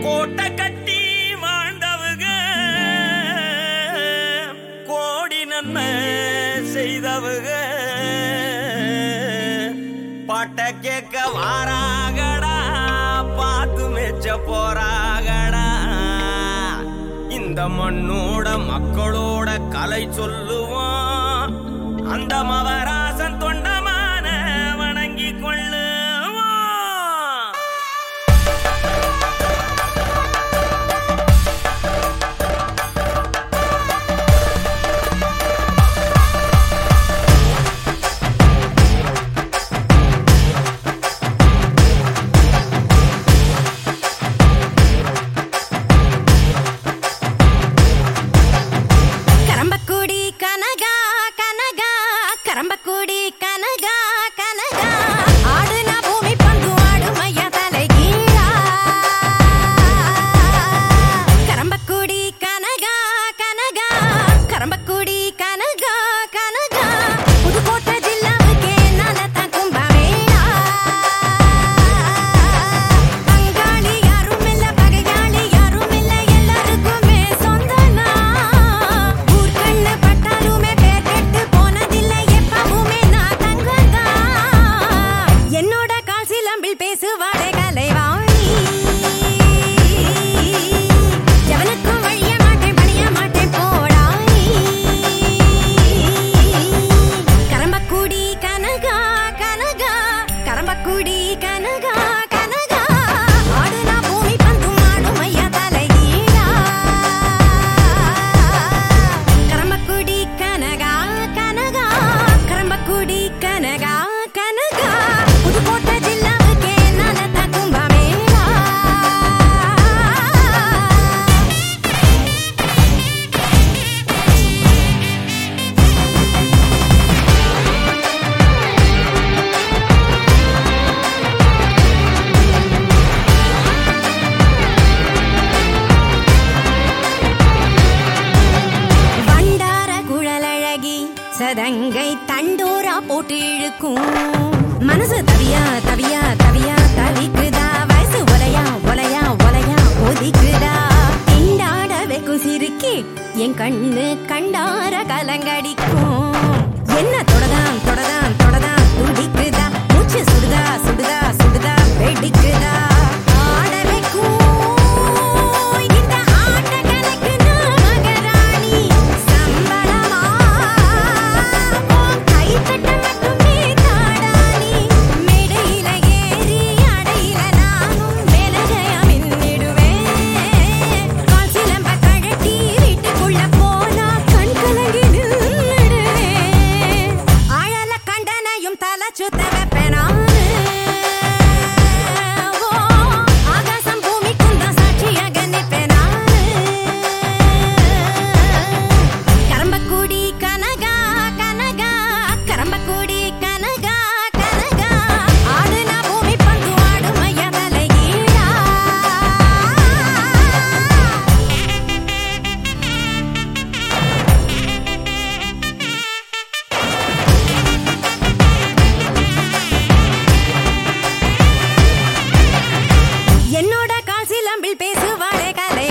கோட்டை கட்டி வாழ்ந்தவுக கோடி நன்மை செய்தவுக பாட்ட கேட்க வாராகடா பார்த்து மெச்ச போறாகடா இந்த மண்ணோட மக்களோட கலை சொல்லுவோம் அந்த மவராசன் தொண்டமான வணங்கி கொள்ளுவோம் கரம்பக்குடி கனகா கனகா கரம்பக்குடி கனகா கனகா ஆடுனா பூமி பந்து ஆடுமையா தலைகீழா கரம்பக்குடி கனகா கனகா கரம்பக்குடி கனகா கனகா புதுக்கோட்டை ஜில்லாவுக்கே நானத்தான் கும்பமேளா பங்காளி யாரும் இல்ல பகையாளி யாரும் இல்ல எல்லாருக்குமே சொந்தனா ஊர் கண்ணு பட்டாலுமே பேர் கெட்டு போனதில்லை எப்பவுமே நான் தங்கதா என்னோட கால் சிலம்பில் பேசுவாளே கலைவாணி எவனுக்கும் வழிய மாட்டேன் பணிய மாட்டேன் போடாய் கரம்பக்குடி கனகா கனகா கரம்பக்குடி கனகா கனகா ஆடுனா பூமி பந்தும் ஆடும் ஐயா தலைகீழா கரம்பக்குடி கனகா கனகா கரம்பக்குடி கனகா கனகா புதுக்கோட்டை ஜில்லாவுக்கே நானத்தான் கும்பமேளா வண்டார குழலழகி சதங்கை தண்டோரா போட்டு இழுக்கும் மனசு தவியா தவியா தவியா தவிக்குதா வயசு ஒலையா ஒலையா ஒலையா ஒதிக்குதா திண்டாட வெக்கும் சிரிக்கி என் கண்ணு கண்டார கலங்கடிக்கும் என்ன தொடதான் தொடதான் தொடதான் துடிக்குதா மூச்சு சுடுதா சுடுதா சுடுதா வெடிக்குதா ஆட வைக்கும் இந்த ஆட்ட கணக்கு நான் மகராணி சம்பளமா உன் கைத்தட்ட மட்டுமே தாடானி மேடையில ஏறி அடையில நானும் மேலஜயா மின்னிடுவேன் கால் சிலம்ப கழட்டி வீட்டுக்குள்ள போனா கண் கலங்கி நின்னுடுவேன் ஆழல கண்டனையும் தலை சுத்த வைப்பேன் நானு. ஓ, ஆகாசம் பூமிக்கும் தான் சாட்சியாக நிற்பேன் நானு. கரம்பக்குடி கனகா கனகா கரம்பக்குடி கனகா கனகா ஆடுனா பூமி பந்து ஆடும் ஐயா தலைகீழா என்னோட கால் சிலம்பில் பேசுவாளே கலை